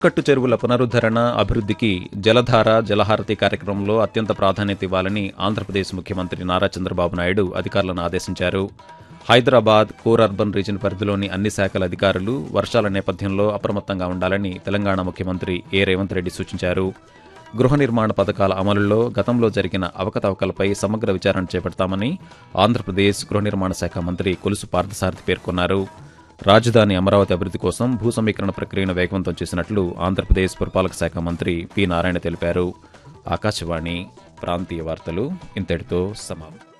కట్టు చెరువుల పునరుద్ధరణ అభివృద్ధికి జలధార జలహారతి కార్యక్రమంలో అత్యంత ప్రాధాన్యత ఇవ్వాలని ఆంధ్రప్రదేశ్ ముఖ్యమంత్రి నారా చంద్రబాబు నాయుడు అధికారులను ఆదేశించారు హైదరాబాద్ కోర్ అర్బన్ రీజన్ పరిధిలోని అన్ని శాఖల అధికారులు వర్షాల నేపథ్యంలో అప్రమత్తంగా ఉండాలని తెలంగాణ ముఖ్యమంత్రి ఏ రేవంత్ రెడ్డి సూచించారు గృహ నిర్మాణ పథకాల అమలులో గతంలో జరిగిన అవకతవకలపై సమగ్ర విచారణ చేపడతామని ఆంధ్రప్రదేశ్ గృహ నిర్మాణ శాఖ మంత్రి కొలుసు పార్థసారథి పేర్కొన్నారు రాజధాని అమరావతి అభివృద్ధి కోసం భూ సమీకరణ ప్రక్రియను వేగవంతం చేసినట్లు ఆంధ్రప్రదేశ్ పురపాలక శాఖ మంత్రి పి నారాయణ తెలిపారు ఆకాశవాణి ప్రాంతీయ వార్తలు ఇంతటితో సమాప్తం